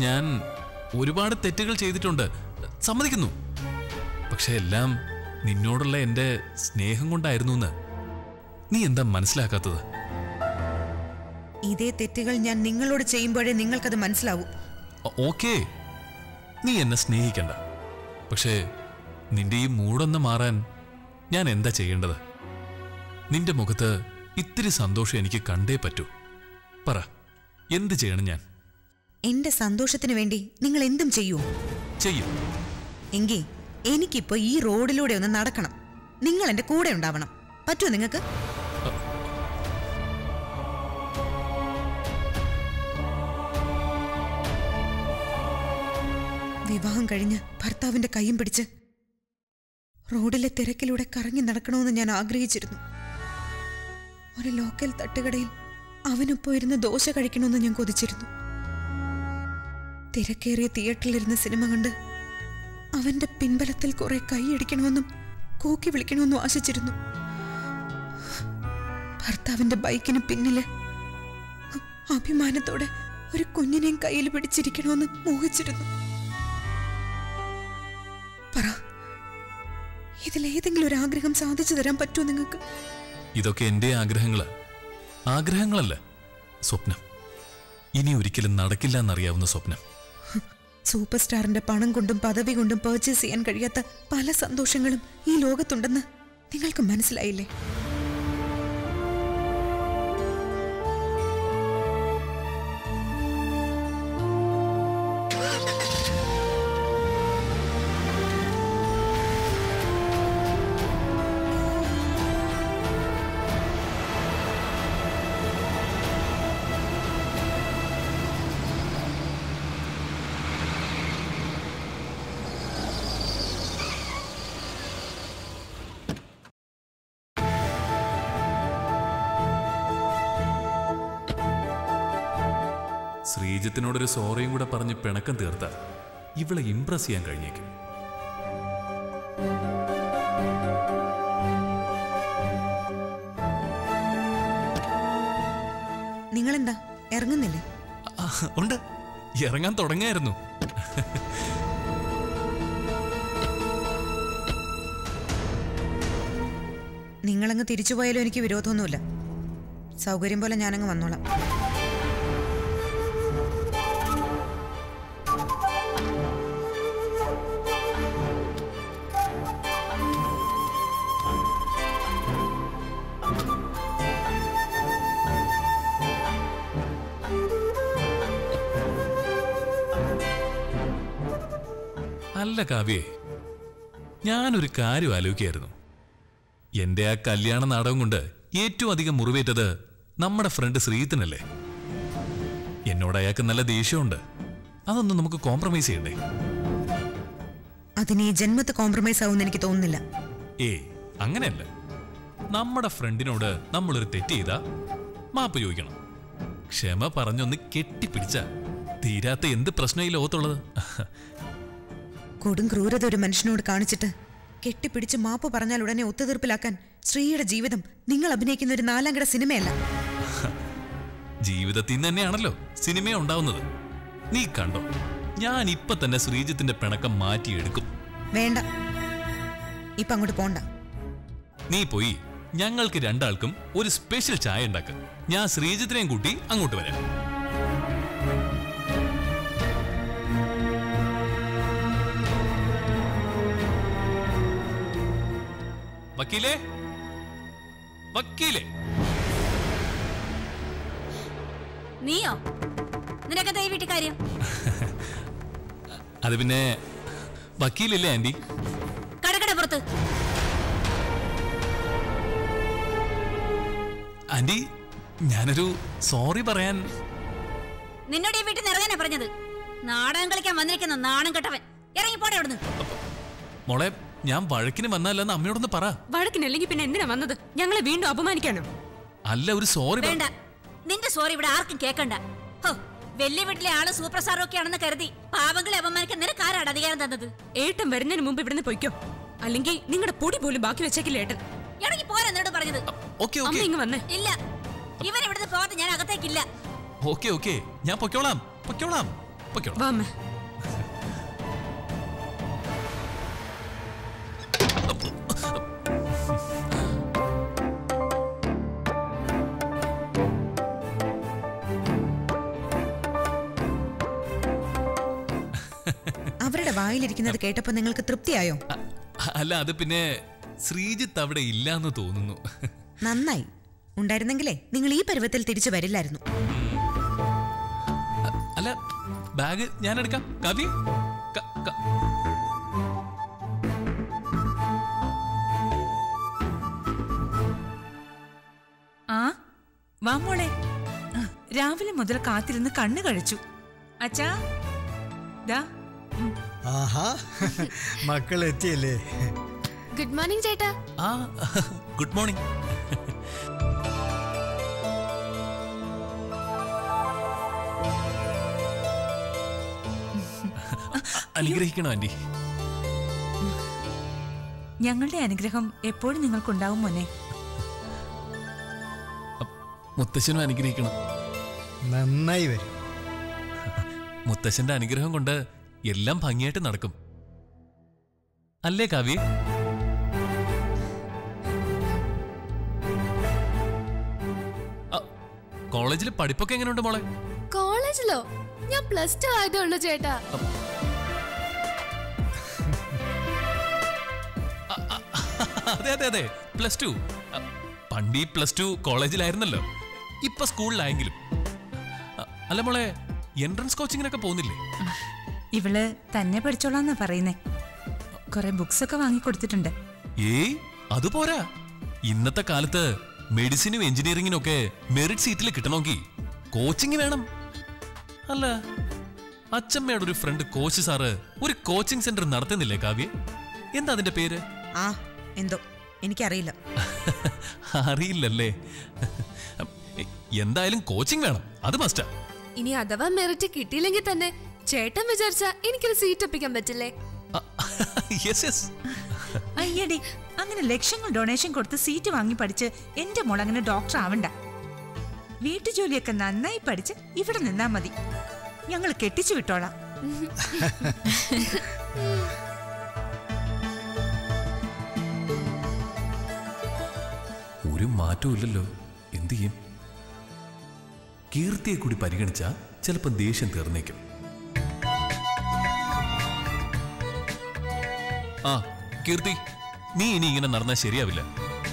ഞാൻ ഒരുപാട് തെറ്റുകൾ ചെയ്തിട്ടുണ്ട് സമ്മതിക്കുന്നു പക്ഷെ എല്ലാം നിന്നോടുള്ള എൻ്റെ സ്നേഹം കൊണ്ടായിരുന്നു എന്ന് നീ എന്താ മനസ്സിലാക്കാത്തത് ഇതേ തെറ്റുകൾ ഞാൻ നിങ്ങളോട് ചെയ്യുമ്പോഴേ നിങ്ങൾക്കത് മനസ്സിലാവൂ ഓ- ഓക്കേ നീ എന്നെ സ്നേഹിക്കണ്ട പക്ഷേ നിന്റെ ഈ മൂടൊന്ന് മാറാൻ ഞാൻ എന്താ ചെയ്യേണ്ടത് നിന്റെ മുഖത്ത് ഇത്തിരി സന്തോഷം എനിക്ക് കണ്ടേ പറ്റൂ പറ എന്ത് ചെയ്യണം ഞാൻ എന്റെ സന്തോഷത്തിന് വേണ്ടി നിങ്ങൾ എന്തും ചെയ്യൂ ചെയ്യും എങ്കിൽ എനിക്കിപ്പോ ഈ റോഡിലൂടെ ഒന്ന് നടക്കണം നിങ്ങൾ എന്റെ കൂടെ ഉണ്ടാവണം പറ്റുമോ നിങ്ങൾക്ക് വിവാഹം കഴിഞ്ഞ് ഭർത്താവിന്റെ കൈയും പിടിച്ച് റോഡിലെ തിരക്കിലൂടെ കറങ്ങി നടക്കണമെന്ന് ഞാൻ ആഗ്രഹിച്ചിരുന്നു ഒരു ലോക്കൽ തട്ടുകടയിൽ അവനൊപ്പം ഇരുന്ന് ദോശ കഴിക്കണമെന്ന് ഞാൻ കൊതിച്ചിരുന്നു തിരക്കേറിയ തിയേറ്ററിലിരുന്ന് സിനിമ കണ്ട് അവന്റെ പിൻബലത്തിൽ കുറെ കൈയടിക്കണമെന്നും കൂക്കി വിളിക്കണമെന്നും ആശിച്ചിരുന്നു ഭർത്താവിന്റെ ബൈക്കിന് പിന്നില് അഭിമാനത്തോടെ ഒരു കുഞ്ഞിനെയും കയ്യിൽ പിടിച്ചിരിക്കണമെന്ന് മോഹിച്ചിരുന്നു പറ ഇതിലേതെങ്കിലും ഒരു ആഗ്രഹം സാധിച്ചു തരാൻ പറ്റുമോ നിങ്ങൾക്ക് ഇതൊക്കെ എൻ്റെ ആഗ്രഹങ്ങള് ആഗ്രഹങ്ങളല്ല സ്വപ്നം ഇനി ഒരിക്കലും നടക്കില്ല എന്നറിയാവുന്ന സ്വപ്നം സൂപ്പർ സ്റ്റാറിന്റെ പണം കൊണ്ടും പദവി കൊണ്ടും പർച്ചേസ് ചെയ്യാൻ കഴിയാത്ത പല സന്തോഷങ്ങളും ഈ ലോകത്തുണ്ടെന്ന് നിങ്ങൾക്ക് മനസ്സിലായില്ലേ ശ്രീജിത്തിനോടൊരു സോറിയും കൂടെ പറഞ്ഞ് പിണക്കം തീർത്ത ഇവളെ ഇംപ്രസ് ചെയ്യാൻ കഴിഞ്ഞേക്കും നിങ്ങളെന്താ ഇറങ്ങുന്നില്ലേ ആ, ഉണ്ട് ഇറങ്ങാൻ തുടങ്ങായിരുന്നു നിങ്ങളങ്ങ് തിരിച്ചുപോയാലും എനിക്ക് വിരോധമൊന്നുമില്ല സൗകര്യം പോലെ ഞാനങ്ങ് വന്നോളാം അല്ല കാവ്യേ ഞാനൊരു കാര്യം ആലോചിക്കായിരുന്നു എന്റെ ആ കല്യാണ നാടകം കൊണ്ട് ഏറ്റവും അധികം മുറിവേറ്റത് നമ്മുടെ ഫ്രണ്ട് ശ്രീജിത്തിനല്ലേ എന്നോട് അയാൾക്ക് നല്ല ദേഷ്യമുണ്ട് അതൊന്നും നമുക്ക് കോംപ്രമൈസ് ചെയ്യണ്ടേ അതിന് ഈ ജന്മത്ത് കോംപ്രമൈസ് ആവുമെന്ന് എനിക്ക് തോന്നുന്നില്ല ഏ അങ്ങനെയല്ല നമ്മുടെ ഫ്രണ്ടിനോട് നമ്മളൊരു തെറ്റ് ചെയ്താ മാപ്പ് ചോദിക്കണം ക്ഷമ പറഞ്ഞൊന്ന് കെട്ടിപ്പിടിച്ച തീരാത്ത എന്ത് പ്രശ്നം ഈ ലോകത്തുള്ളത് കൊടും ക്രൂരത ഒരു മനുഷ്യനോട് കാണിച്ചിട്ട് കെട്ടിപ്പിടിച്ച് മാപ്പ് പറഞ്ഞാൽ ഉടനെ ഒത്തുതീർപ്പിലാക്കാൻ ശ്രീയുടെ ജീവിതം നിങ്ങൾ അഭിനയിക്കുന്ന ഒരു നാലാം കിട സിനിമയല്ല ജീവിതത്തിൽ നിന്ന് തന്നെയാണല്ലോ സിനിമ ഉണ്ടാവുന്നത് നീ കണ്ടോ ഞാൻ ഇപ്പൊ തന്നെ ശ്രീജിത്തിന്റെ പിണക്കം മാറ്റിയെടുക്കും വേണ്ട ഇപ്പൊ അങ്ങോട്ട് പോണ്ട നീ പോയി ഞങ്ങൾക്ക് രണ്ടാൾക്കും ഒരു സ്പെഷ്യൽ ചായ ഉണ്ടാക്കുക ഞാൻ ശ്രീജിത്തിനെയും കൂട്ടി അങ്ങോട്ട് വരാം വക്കീലേ വക്കീലേ നീയോ നിനക്കെന്താ ഈ വീട്ടിൽ കാര്യം അത് പിന്നെ വക്കീലില്ലേ ആന്റി കടക്കട പുറത്ത് ആന്റി ഞാനൊരു സോറി പറയാൻ നിന്നോട് ഈ വീട്ടിൽ നിന്ന് ഇറങ്ങാനാ പറഞ്ഞത് നാടകം കളിക്കാൻ വന്നിരിക്കുന്ന നാണം കെട്ടവൻ ഇറങ്ങി പോടെ അവിടുന്ന് മോളെ ഞാൻ വഴക്കിന് വന്നല്ലെന്ന് അമ്മയോടൊന്ന് പറ വഴക്കിനല്ലെങ്കിൽ പിന്നെ എന്തിനാ വന്നത് ഞങ്ങളെ വീണ്ടും അപമാനിക്കാനോ അല്ല ഒരു സോറി വേണ്ട നിന്റെ സോറി ഇവിടെ ആർക്കും കേക്കണ്ട ഹോ വലിയ വീട്ടിലെ ആള് സൂപ്പർ സ്റ്റാർ ഒക്കെ ആണെന്ന് കരുതി പാവങ്ങളെ അപമാനിക്കാൻ നിനക്ക് ആരാണ് അധികാരം തന്നത് ഏട്ടൻ വരുന്നതിന് മുമ്പ് ഇവിടുന്ന് പൊയ്ക്കോ അല്ലെങ്കിൽ നിങ്ങളുടെ പൊടി പോലും ബാക്കി വെച്ചേക്കില്ല ഏട്ടൻ ഇറങ്ങി പോരാ എന്നോട് പറഞ്ഞത് ഓക്കെ അമ്മ ഓക്കെ ഇങ്ങ് വന്നേ ഇല്ല ഇവൻ ഇവിടുന്ന് പോകാതെ ഞാൻ അകത്തേക്കില്ല ഓക്കെ ഓക്കെ ഞാൻ പൊയ്ക്കോളാം പൊയ്ക്കോളാം പൊയ്ക്കോളാം. വാ അമ്മ അവരുടെ വായിലിരിക്കുന്നത് കേട്ടപ്പോ നിങ്ങൾക്ക് തൃപ്തിയായോ അ- അല്ല അത് പിന്നെ ശ്രീജിത്ത് അവിടെ ഇല്ലാന്ന് തോന്നുന്നു നന്നായി ഉണ്ടായിരുന്നെങ്കിലേ നിങ്ങൾ ഈ പരുവത്തിൽ തിരിച്ചു വരില്ലായിരുന്നു അ- അല്ല ബാഗ് ഞാൻ എടുക്കാം കവി ക- ക- ആ വാ മോളെ ആ, രാവിലെ മുതൽ കാത്തിരുന്ന് കണ്ണു കഴിച്ചു അച്ഛാ ദാ ആഹാ മക്കൾ എത്തിയല്ലേ ഗുഡ് മോർണിംഗ് ചേട്ടാ ആ ഗുഡ് മോർണിംഗ് അനുഗ്രഹിക്കണോ ആന്റി ഞങ്ങളുടെ അനുഗ്രഹം എപ്പോഴും നിങ്ങൾക്കുണ്ടാവും മോനെ മുത്തശ്ശനും അനുഗ്രഹിക്കണം നന്നായി വരും മുത്തശ്ശന്റെ അനുഗ്രഹം കൊണ്ട് എല്ലാം ഭംഗിയായിട്ട് നടക്കും അല്ലേ കാവ്യ കോളേജിൽ പഠിപ്പൊക്കെ എങ്ങനെയുണ്ട് മോളെ കോളേജിലോ ഞാൻ പ്ലസ് ടു ആയതേ ഉള്ളൂ ചേട്ടാ അതെ അതെ അതെ പ്ലസ് ടു പണ്ട് ഈ പ്ലസ് ടു കോളേജിലായിരുന്നല്ലോ ഇപ്പൊ സ്കൂളിലായെങ്കിലും അ, അല്ല മോളെ എൻട്രൻസ് കോച്ചിങ്ങിനൊക്കെ പോകുന്നില്ലേ ഇവള് തന്നെ പഠിച്ചോളാന്നാ പറയുന്നേ കുറെ ബുക്സ് ഒക്കെ വാങ്ങിക്കൊടുത്തിട്ടുണ്ട് ഏയ് അത് പോരാ ഇന്നത്തെ കാലത്ത് മെഡിസിനും എഞ്ചിനീയറിംഗിനും ഒക്കെ മെറിറ്റ് സീറ്റിൽ കിട്ടണമെങ്കിൽ കോച്ചിങ് വേണം അല്ല അച്ചമ്മയുടെ ഒരു ഫ്രണ്ട് കോച്ച് സാറ് ഒരു കോച്ചിങ് സെന്റർ നടത്തുന്നില്ലേ കാവ്യ എന്താ അതിന്റെ പേര് ആ എന്തോ എനിക്കറിയില്ല അറിയില്ലല്ലേ എന്തായാലും കോച്ചിങ് വേണം അത് മസ്റ്റാ ഇനി അഥവാ മെറിറ്റ് കിട്ടിയില്ലെങ്കിൽ തന്നെ ചേട്ടൻ വിചാരിച്ച എനിക്കൊരു സീറ്റ് ഒപ്പിക്കാൻ പറ്റില്ലേ യെസ് യെസ് അയ്യടി അങ്ങനെ ലക്ഷങ്ങൾ ഡൊണേഷൻ കൊടുത്ത് സീറ്റ് വാങ്ങി പഠിച്ച് എന്റെ മോൾ അങ്ങനെ ഡോക്ടർ ആവണ്ട വീട്ടുജോലിയൊക്കെ നന്നായി പഠിച്ച് ഇവിടെ നിന്നാ മതി ഞങ്ങൾ കെട്ടിച്ചു വിട്ടോളാം ഒരു മാറ്റവും ഇല്ലല്ലോ എന്തു ചെയ്യും കീർത്തിയെ കൂടി പരിഗണിച്ച ചിലപ്പോൾ ദേഷ്യം തീർന്നേക്കും ആ കീർത്തി നീ ഇനി ഇങ്ങനെ നടന്നാൽ ശരിയാവില്ല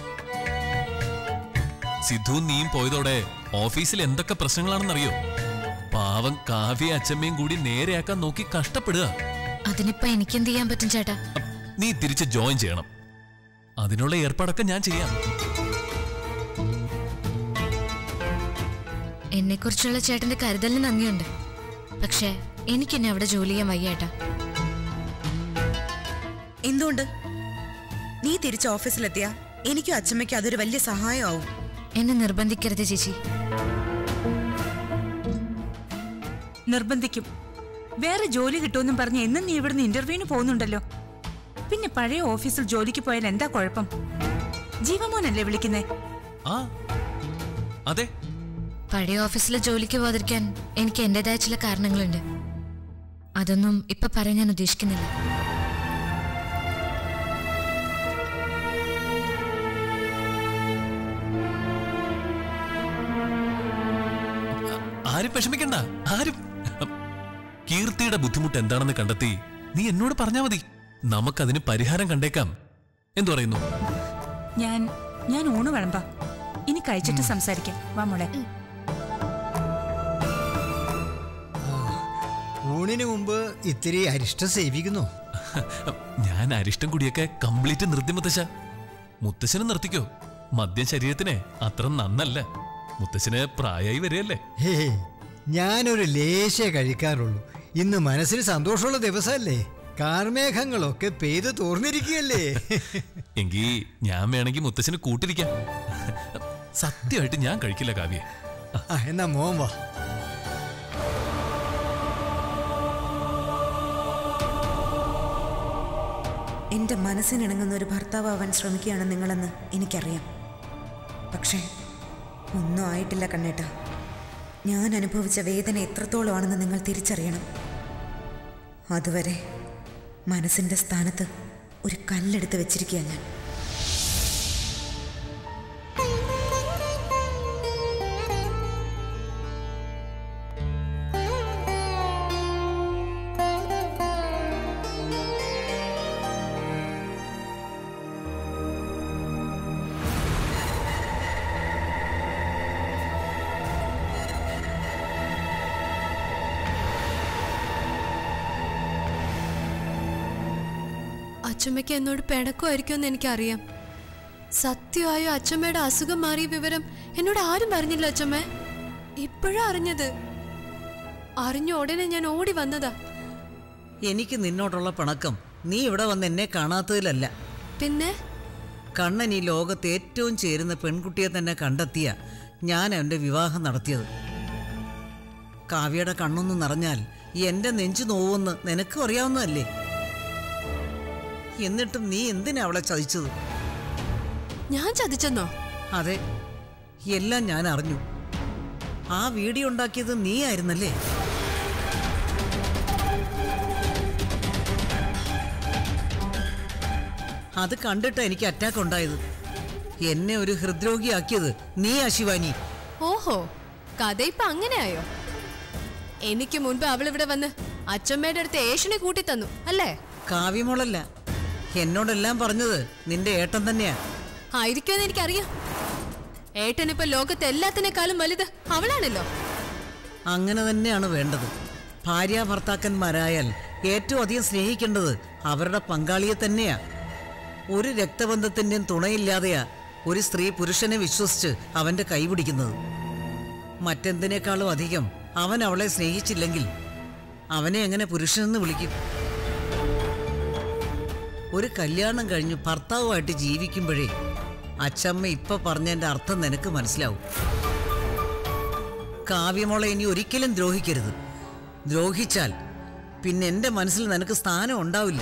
സിദ്ധുവും നീയും പോയതോടെ ഓഫീസിൽ എന്തൊക്കെ പ്രശ്നങ്ങളാണെന്നറിയോ പാവം കാവ്യ അച്ചമ്മയും കൂടി നേരെയാക്കാൻ നോക്കി കഷ്ടപ്പെടുക അതിനിപ്പോ എനിക്ക് എന്ത് ചെയ്യാൻ പറ്റും ചേട്ടാ അപ്പ് നീ തിരിച്ച് ജോയിൻ ചെയ്യണം അതിനുള്ള ഏർപ്പാടൊക്കെ ഞാൻ ചെയ്യാം എന്നെ കുറിച്ചുള്ള ചേട്ടന്റെ കരുതലിന് നന്ദിയുണ്ട് പക്ഷേ എനിക്കെന്നെ അവിടെ ജോലി ചെയ്യാൻ വയ്യേട്ടാ എന്തുകൊണ്ട് നീ തിരിച്ച് ഓഫീസിലെത്തിയ എനിക്കും അച്ഛമ്മയ്ക്കും അതൊരു വലിയ സഹായമാവും എന്നെ നിർബന്ധിക്കരുത് ചേച്ചി നിർബന്ധിക്കും വേറെ ജോലി കിട്ടുമെന്നും പറഞ്ഞ് എന്നും നീ ഇവിടുന്ന് ഇന്റർവ്യൂവിന് പോകുന്നുണ്ടല്ലോ പിന്നെ പഴയ ഓഫീസിൽ ജോലിക്ക് പോയാൽ എന്താ കുഴപ്പം ജീവമോനല്ലേ വിളിക്കുന്നേ ആ അതെ പഴയ ഓഫീസിലെ ജോലിക്ക് പോകാതിരിക്കാൻ എനിക്ക് എന്റേതായ ചില കാരണങ്ങളുണ്ട് അതൊന്നും ഇപ്പൊ പറയാൻ ഞാൻ ഉദ്ദേശിക്കുന്നില്ല ആരും വിഷമിക്കണ്ട ആരും കീർത്തിയുടെ ബുദ്ധിമുട്ട് എന്താണെന്ന് കണ്ടെത്തി നീ എന്നോട് പറഞ്ഞാ മതി നമുക്കതിന് പരിഹാരം കണ്ടേക്കാം എന്തു പറയുന്നു ഞാൻ ഞാൻ ഊണ് വിളമ്പാ ഇനി കഴിച്ചിട്ട് സംസാരിക്കാം വാ മോളെ ഊണിന് മുമ്പ് ഇത്തിരി അരിഷ്ടം സേവിക്കുന്നു ഞാൻ അരിഷ്ടം കുടിയൊക്കെ കംപ്ലീറ്റ് നിർത്തി മുത്തശ്ശ മുത്തശ്ശന് നിർത്തിക്കോ മദ്യം ശരീരത്തിന് അത്ര നന്നല്ല മുത്തശ്ശന് പ്രായമായി വരികയല്ലേ ഹേ ഞാനൊരു ലേശേ കഴിക്കാറുള്ളൂ ഇന്ന് മനസ്സിന് സന്തോഷമുള്ള ദിവസമല്ലേ കാർമേഘങ്ങളൊക്കെ പെയ്ത് തോർന്നിരിക്കുകയല്ലേ എങ്കി ഞാൻ വേണമെങ്കിൽ മുത്തശ്ശന് കൂട്ടിരിക്കാം സത്യമായിട്ട് ഞാൻ കഴിക്കില്ല കാവ്യെ ആ എന്നാ മോൻ വാ എന്റെ മനസ്സിനിണങ്ങുന്ന ഒരു ഭർത്താവ് ആവാൻ ശ്രമിക്കുകയാണ് നിങ്ങളെന്ന് എനിക്കറിയാം പക്ഷേ ഒന്നും ആയിട്ടില്ല കണ്ണേട്ട ഞാൻ അനുഭവിച്ച വേദന എത്രത്തോളമാണെന്ന് നിങ്ങൾ തിരിച്ചറിയണം അതുവരെ മനസ്സിന്റെ സ്ഥാനത്ത് ഒരു കല്ലെടുത്ത് വെച്ചിരിക്കുക ഞാൻ അച്ഛമ്മയ്ക്ക് എന്നോട് പിണക്കമായിരിക്കുമെന്ന് എനിക്കറിയാം സത്യമായോ അച്ഛമ്മയുടെ അസുഖം മാറിയ വിവരം എന്നോട് ആരും പറഞ്ഞില്ല അച്ഛമ്മ ഇപ്പോഴാ അറിഞ്ഞത് അറിഞ്ഞ ഉടനെ ഞാൻ ഓടി വന്നതാ എനിക്ക് നിന്നോടുള്ള പിണക്കം നീ ഇവിടെ വന്ന് എന്നെ കാണാത്തതിലല്ല പിന്നെ കണ്ണൻ ഈ ലോകത്ത് ഏറ്റവും ചേരുന്ന പെൺകുട്ടിയെ തന്നെ കണ്ടെത്തിയ ഞാൻ അവൻ്റെ വിവാഹം നടത്തിയത് കാവ്യയുടെ കണ്ണൊന്ന് നിറഞ്ഞാൽ എൻ്റെ നെഞ്ചു നോവുമെന്ന് നിനക്കും അറിയാവുന്നതല്ലേ എന്നിട്ടും നീ എന്തിനാ അവളെ ചതിച്ചത് ഞാൻ ചതിച്ചെന്നോ അതെ എല്ലാം ഞാൻ അറിഞ്ഞു ആ വീഡിയോ ഉണ്ടാക്കിയത് നീ ആയിരുന്നല്ലേ അത് കണ്ടിട്ട് എനിക്ക് അറ്റാക്ക് ഉണ്ടായത് എന്നെ ഒരു ഹൃദ്രോഗിയാക്കിയത് നീയാ ശിവാനി ഓഹോ കഥ ഇപ്പൊ അങ്ങനെയായോ എനിക്ക് മുൻപ് അവളിവിടെ വന്ന് അച്ഛമ്മയുടെ അടുത്ത് ഏഷനെ കൂട്ടി തന്നു അല്ലേ കാവ്യമോളല്ല എന്നോടെല്ലാം പറഞ്ഞത് നിന്റെ ഏട്ടൻ തന്നെയാ ആയിരിക്കുമെന്ന് എനിക്കറിയാം ഏട്ടനിപ്പോ ലോകത്തെ എല്ലാത്തിനേക്കാളും വലുത് അവളാണല്ലോ അങ്ങനെ തന്നെയാണ് വേണ്ടത് ഭാര്യ ഭർത്താക്കന്മാരായാൽ ഏറ്റവും അധികം സ്നേഹിക്കേണ്ടത് അവരുടെ പങ്കാളിയെ തന്നെയാ ഒരു രക്തബന്ധത്തിൻ്റെയും തുണയില്ലാതെയാ ഒരു സ്ത്രീ പുരുഷനെ വിശ്വസിച്ച് അവൻ്റെ കൈ പിടിക്കുന്നത് മറ്റെന്തിനേക്കാളും അധികം അവൻ അവളെ സ്നേഹിച്ചില്ലെങ്കിൽ അവനെ എങ്ങനെ പുരുഷനെന്ന് വിളിക്കും ഒരു കല്യാണം കഴിഞ്ഞ് ഭർത്താവുമായിട്ട് ജീവിക്കുമ്പോഴേ അച്ചമ്മ ഇപ്പൊ പറഞ്ഞതിന്റെ അർത്ഥം നിനക്ക് മനസ്സിലാവും കാവ്യമോളെ ഇനി ഒരിക്കലും ദ്രോഹിക്കരുത് ദ്രോഹിച്ചാൽ പിന്നെ എൻ്റെ മനസ്സിൽ നിനക്ക് സ്ഥാനം ഉണ്ടാവില്ല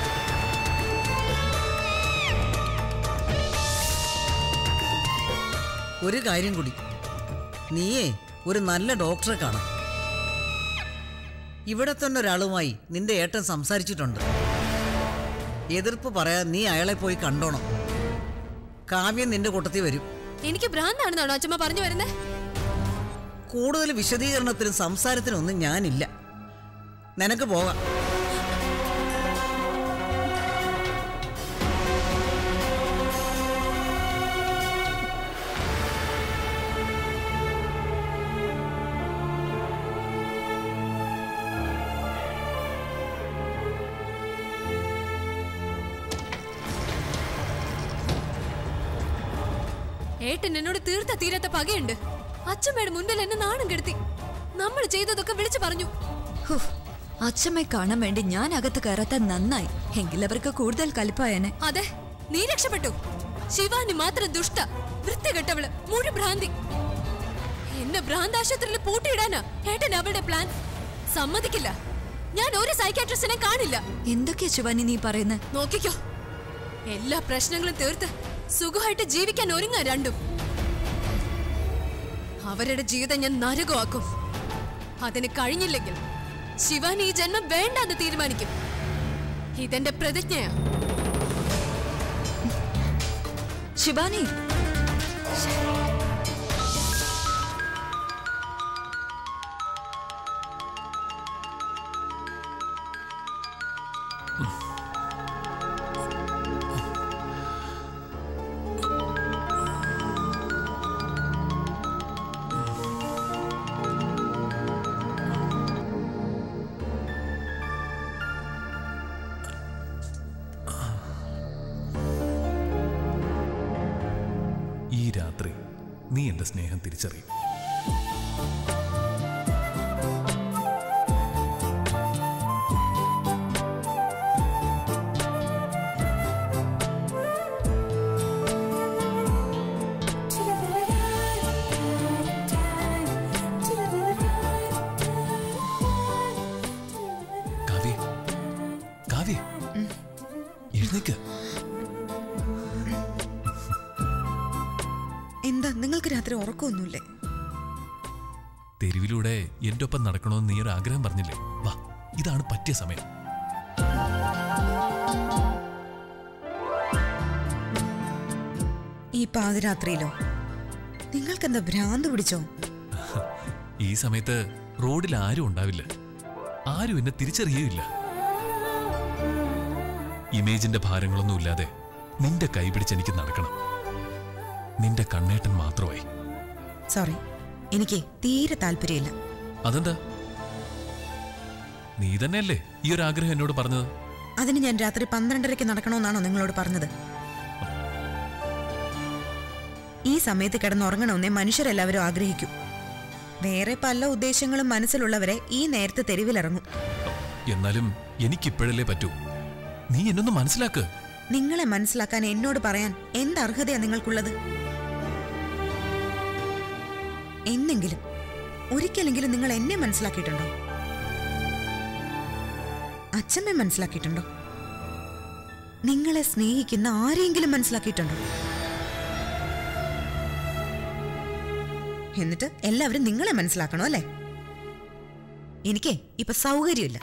ഒരു കാര്യം കൂടി നീയേ ഒരു നല്ല ഡോക്ടറെ കാണാം ഇവിടെ തന്നെ ഒരാളുമായി നിന്റെ ഏട്ടൻ സംസാരിച്ചിട്ടുണ്ട് എതിർപ്പ് പറയാൻ നീ അയാളെ പോയി കണ്ടോണം കാവ്യം നിന്റെ കൂട്ടത്തിൽ വരും എനിക്ക് ഭ്രാന്താണെന്നാണോ അച്ഛമ്മ പറഞ്ഞു വരുന്നേ കൂടുതൽ വിശദീകരണത്തിനും സംസാരത്തിനും ഒന്നും ഞാനില്ല നിനക്ക് പോകാം ഏട്ടൻ എന്നോട് തീർത്ത തീരത്തെ പകയുണ്ട് അച്ഛമ്മയുടെ മുൻപിൽ എന്നെ നാണം കെടുത്തി നമ്മൾ ചെയ്തതൊക്കെ വിളിച്ചു പറഞ്ഞു ഹും, അച്ഛമ്മയെ കാണാൻ വേണ്ടി ഞാൻ അകത്ത് കയറാത്ത നന്നായി എങ്കിലവർക്ക് കൂടുതൽ കലിപ്പായനെ അതെ നീ രക്ഷപ്പെട്ടു ശിവാനി മാത്രം ദുഷ്ട വൃത്തികെട്ടവള് മുഴു ഭ്രാന്തി എന്നെ ഭ്രാന്താശുപത്രിയിൽ പൂട്ടിയിടാനാ ഏട്ടൻ അവളുടെ പ്ലാൻ സമ്മതിക്കില്ല ഞാൻ ഒരു സൈക്കാട്രിസ്റ്റിനെ കാണില്ല എന്തൊക്കെയാ ശിവാനി നീ പറയുന്നത് നോക്കിക്കോ എല്ലാ പ്രശ്നങ്ങളും തീർത്ത് സുഖമായിട്ട് ജീവിക്കാൻ ഒരുങ്ങ രണ്ടും അവരുടെ ജീവിതം ഞാൻ നരകമാക്കും അതിന് കഴിഞ്ഞില്ലെങ്കിൽ ശിവാനി ഈ ജന്മം വേണ്ടാന്ന് തീരുമാനിക്കും ഇതെന്റെ പ്രതിജ്ഞയാ ശിവാനി ഈ രാത്രി നീ എന്റെ സ്നേഹം തിരിച്ചറിയും കാവ്യ കാവ്യ എഴുന്നേക്ക് എന്താ നിങ്ങൾക്ക് രാത്രി ഉറക്കമൊന്നുമില്ലേ തെരുവിലൂടെ എന്റെ ഒപ്പം നടക്കണമെന്ന് നീ ഒരു ആഗ്രഹം പറഞ്ഞില്ലേ വാ ഇതാണ് പറ്റിയ സമയം പാതിരാത്രിയിലോ നിങ്ങൾക്കെന്താ ഭ്രാന്ത് പിടിച്ചോ ഈ സമയത്ത് റോഡിൽ ആരും ഉണ്ടാവില്ല ആരും എന്നെ തിരിച്ചറിയേയില്ല ഇമേജിന്റെ ഭാരങ്ങളൊന്നും ഇല്ലാതെ നിന്റെ കൈ പിടിച്ച് എനിക്ക് നടക്കണം നിന്റെ കണ്ണേട്ടൻ മാത്രമായി സോറി എനിക്ക് തീരെ താല്പര്യമില്ല അതെന്താ നീ തന്നെയല്ലേ ഈ ഒരു ആഗ്രഹം എന്നോട് പറഞ്ഞത് അതിന് ഞാൻ രാത്രി പന്ത്രണ്ടരയ്ക്ക് നടക്കണമെന്നാണോ നിങ്ങളോട് പറഞ്ഞത് ഈ സമയത്ത് കിടന്നുറങ്ങണമെന്നേ മനുഷ്യരെല്ലാവരും ആഗ്രഹിക്കും വേറെ പല ഉദ്ദേശങ്ങളും മനസ്സിലുള്ളവരെ ഈ നേരത്തെ തെരുവിലിറങ്ങും എന്നാലും എനിക്കിപ്പോഴല്ലേ പറ്റൂ നീ എന്നൊന്ന് മനസ്സിലാക്ക് നിങ്ങളെ മനസ്സിലാക്കാൻ എന്നോട് പറയാൻ എന്ത് അർഹതയാ നിങ്ങൾക്കുള്ളത് എന്നെങ്കിലും ഒരിക്കലെങ്കിലും നിങ്ങൾ എന്നെ മനസ്സിലാക്കിയിട്ടുണ്ടോ അച്ഛമ്മ മനസ്സിലാക്കിയിട്ടുണ്ടോ നിങ്ങളെ സ്നേഹിക്കുന്ന ആരെങ്കിലും മനസ്സിലാക്കിയിട്ടുണ്ടോ എന്നിട്ട് എല്ലാവരും നിങ്ങളെ മനസ്സിലാക്കണോ അല്ലേ എനിക്ക് ഇപ്പൊ സൗകര്യമില്ല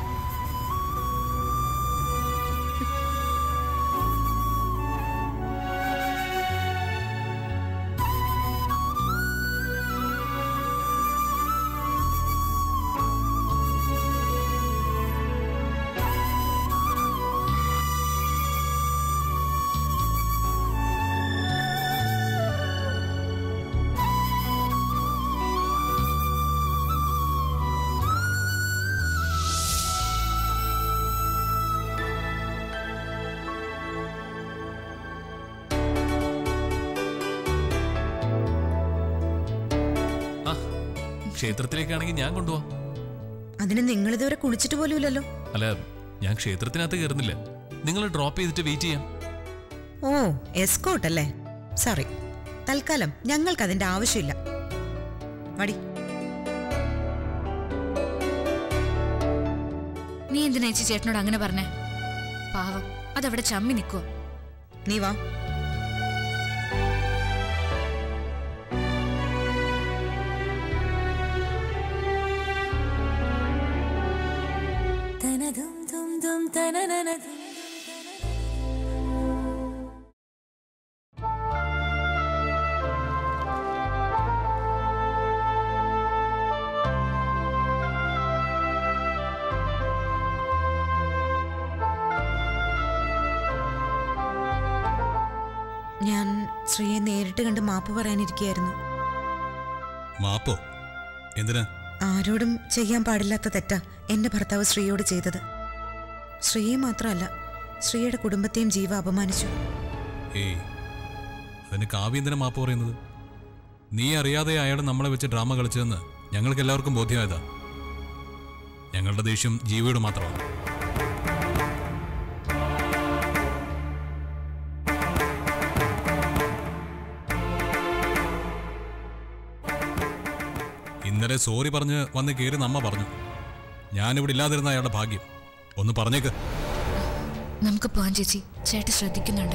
ആ ക്ഷേത്രത്തിലേക്കാണെങ്കിൽ ഞാൻ കൊണ്ടുപോവാം അതിന് നിങ്ങളിതുവരെ കുളിച്ചിട്ട് പോലുമില്ലല്ലോ അല്ല ഞാൻ ക്ഷേത്രത്തിനകത്ത് കയറുന്നില്ല നിങ്ങൾ ഡ്രോപ്പ് ചെയ്തിട്ട് വെയിറ്റ് ചെയ്യാം ഓ എസ്കോട്ട് അല്ലേ സോറി തൽക്കാലം ഞങ്ങൾക്ക് അതിന്റെ ആവശ്യമില്ല മടി നീ എന്തിനാ ചേച്ചി ചേട്ടനോട് അങ്ങനെ പറഞ്ഞേ പാവം അതവിടെ ചമ്മി നിൽക്കുവോ നീ വാ ഞാൻ ശ്രീയെ നേരിട്ട് കണ്ട് മാപ്പ് പറയാനിരിക്കുകയായിരുന്നു മാപ്പോ എന്തിനാ ആരോടും ചെയ്യാൻ പാടില്ലാത്ത തെറ്റാ എന്റെ ഭർത്താവ് ശ്രീയോട് ചെയ്തത് ശ്രീയെ മാത്രമല്ല ശ്രീയുടെ കുടുംബത്തെയും ജീവ അപമാനിച്ചു ഏയ് അതിന് കാവ്യന്തിനെ മാപ്പ് പറയുന്നത് നീ അറിയാതെ അയാൾ നമ്മളെ വെച്ച് ഡ്രാമ കളിച്ചതെന്ന് ഞങ്ങൾക്ക് എല്ലാവർക്കും ബോധ്യമായതാ ഞങ്ങളുടെ ദേഷ്യം ജീവയോട് മാത്രമാണ് ഇന്നലെ സോറി പറഞ്ഞ് വന്ന് കയറി നമ്മ പറഞ്ഞു ഞാനിവിടെ ഇല്ലാതിരുന്ന അയാളുടെ ഭാഗ്യം ഒന്ന് പറഞ്ഞേക്ക് നമുക്ക് പോവാൻ ചേച്ചി ചേട്ടൻ ശ്രദ്ധിക്കുന്നുണ്ട്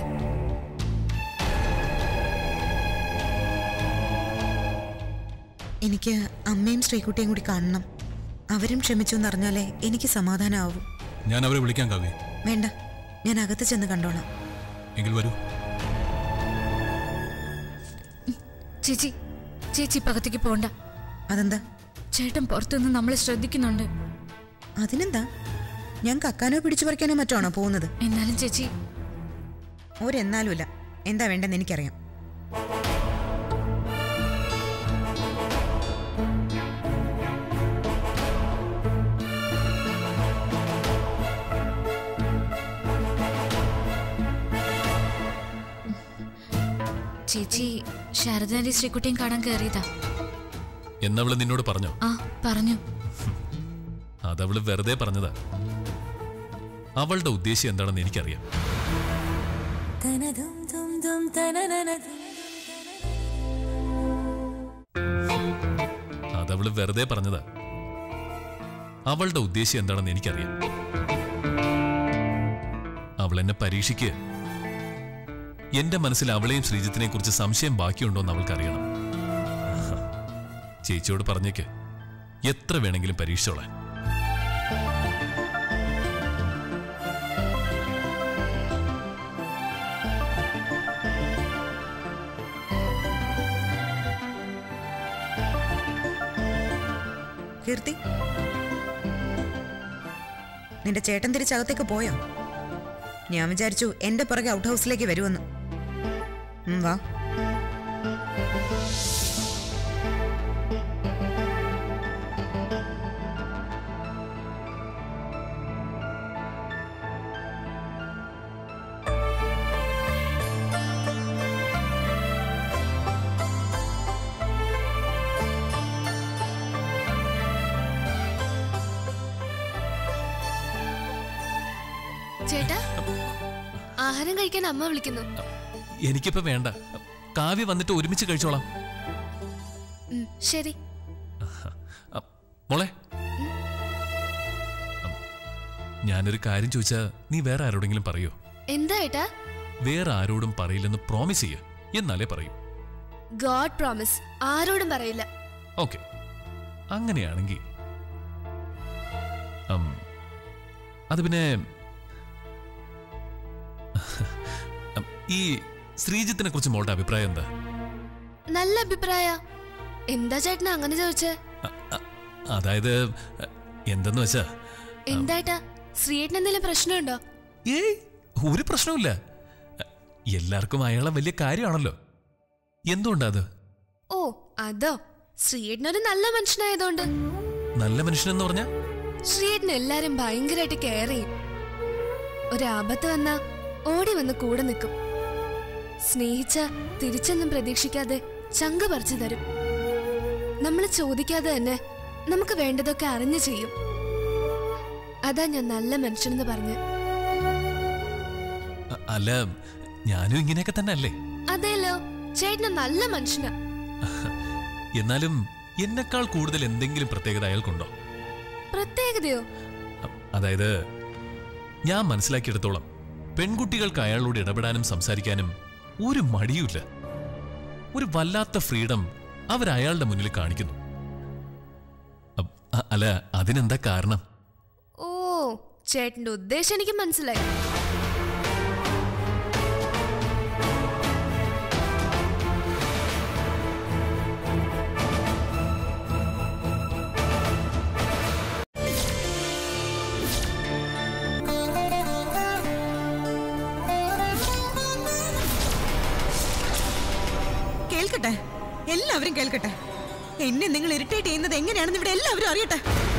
എനിക്ക് അമ്മയും ശ്രീകുട്ടിയും കൂടി കാണണം അവരും ക്ഷമിച്ചു എന്നറിഞ്ഞാലേ എനിക്ക് സമാധാനമാവും ഞാൻ അവരെ വിളിക്കാൻ കാവ്യ വേണ്ട ഞാൻ അകത്ത് ചെന്ന് കണ്ടോളാം എങ്കിൽ വരൂ ചേച്ചി ചേച്ചി ഇപ്പൊ അകത്തേക്ക് പോണ്ട അതെന്താ ചേട്ടൻ പുറത്തുനിന്ന് നമ്മളെ ശ്രദ്ധിക്കുന്നുണ്ട് അതിനെന്താ ഞാൻ കക്കാനോ പിടിച്ചു പറിക്കാനോ മറ്റോ ആണോ പോകുന്നത് എന്നാലും ചേച്ചി ഒരെന്നാലുമില്ല എന്താ വേണ്ടെന്ന് എനിക്കറിയാം ചേച്ചി ശാരദാന്റെ ശ്രീകുട്ടിയും കാണാൻ കയറിയതാ എന്നവള് നിന്നോട് പറഞ്ഞോ ആ പറഞ്ഞു അതവള് വെറുതെ പറഞ്ഞതാ അവളുടെ ഉദ്ദേശ്യം എന്താണെന്ന് എനിക്കറിയാം അതവള് വെറുതെ പറഞ്ഞതാ അവളുടെ ഉദ്ദേശ്യം എന്താണെന്ന് എനിക്കറിയാം അവൾ എന്നെ പരീക്ഷിക്കുക എന്റെ മനസ്സിൽ അവളെയും ശ്രീജിത്തിനെ കുറിച്ച് സംശയം ബാക്കിയുണ്ടോ എന്ന് അവൾക്കറിയണം ചേച്ചിയോട് പറഞ്ഞേക്ക് എത്ര വേണമെങ്കിലും പരീക്ഷിച്ചോളാൻ കീർത്തി നിന്റെ ചേട്ടൻ തിരിച്ചകത്തേക്ക് പോയോ ഞാൻ വിചാരിച്ചു എന്റെ പുറകെ ഔട്ട് ഹൗസിലേക്ക് വരുമെന്ന് ഉം, വാ ചേട്ടാ ആഹാരം കഴിക്കാൻ അമ്മ വിളിക്കുന്നു എനിക്കിപ്പോ വേണ്ട കാവ്യ വന്നിട്ട് ഒരുമിച്ച് കഴിച്ചോളാം ഉം, ശരി അ, മോളെ അം, ഞാനൊരു കാര്യം ചോദിച്ചാ നീ വേറെ ആരോടെങ്കിലും പറയോ എന്താ ഏട്ടാ വേറെ ആരോടും പറയില്ലെന്ന് പ്രോമിസ് ചെയ്യ എന്നാലേ പറയൂ ഗോഡ് പ്രോമിസ് ആരോടും പറയില്ല ഓക്കെ അങ്ങനെയാണെങ്കിൽ അം, അത് പിന്നെ അം, ഈ ശ്രീജിത്തിനെ കുറിച്ച് മോളുടെ അഭിപ്രായം എന്താ നല്ല അഭിപ്രായ എന്താ ചേട്ടന് അങ്ങനെ ചോദിച്ചേ അതായത് എന്തെന്ന് വെച്ചാ എന്തായിട്ടാ ശ്രീയേട്ടന് എന്തെങ്കിലും പ്രശ്നമുണ്ടോ ഏയ് ഒരു പ്രശ്നവുമില്ല എല്ലാവർക്കും അയാളെ വലിയ കാര്യമാണല്ലോ എന്തുകൊണ്ടാ അത് ഓ അതോ ശ്രീയേട്ടനൊരു നല്ല മനുഷ്യനായതുകൊണ്ട് നല്ല മനുഷ്യനെന്ന് പറഞ്ഞ ശ്രീയേട്ടന് എല്ലാരും ഭയങ്കരമായിട്ട് കെയർ ചെയ്യും ഒരാപത്ത് വന്നാ ഓടി വന്ന് കൂടെ നിൽക്കും സ്നേഹിച്ച തിരിച്ചൊന്നും പ്രതീക്ഷിക്കാതെ ചങ്ക് പറിച്ചു തരും നമ്മൾ ചോദിക്കാതെ തന്നെ നമുക്ക് വേണ്ടതൊക്കെ അറിഞ്ഞു ചെയ്യും അതാ ഞാൻ നല്ല മനുഷ്യനെന്ന് പറഞ്ഞു അ- അല്ല ഞാനും ഇങ്ങനെയൊക്കെ തന്നെ അല്ലേ അതേലോ ചേട്ടന് നല്ല മനുഷ്യനാ എന്നാലും എന്നെക്കാൾ കൂടുതൽ എന്തെങ്കിലും പ്രത്യേകത അയാൾക്കുണ്ടോ പ്രത്യേകതയോ അ- അതായത് ഞാൻ മനസ്സിലാക്കിയെടുത്തോളം പെൺകുട്ടികൾക്ക് അയാളോട് ഇടപെടാനും സംസാരിക്കാനും ഒരു മടിയുമില്ല ഒരു വല്ലാത്ത ഫ്രീഡം അവർ അയാളുടെ മുന്നിൽ കാണിക്കുന്നു അ- അ- അല്ല അതിനെന്താ കാരണം ഓ ചേട്ടന്റെ ഉദ്ദേശം എനിക്ക് മനസ്സിലായി കേൾക്കട്ടെ എല്ലാവരും കേൾക്കട്ടെ എന്നെ നിങ്ങൾ ഇറിറ്റേറ്റ് ചെയ്യുന്നത് എങ്ങനെയാണെന്ന് ഇവിടെ എല്ലാവരും അറിയട്ടെ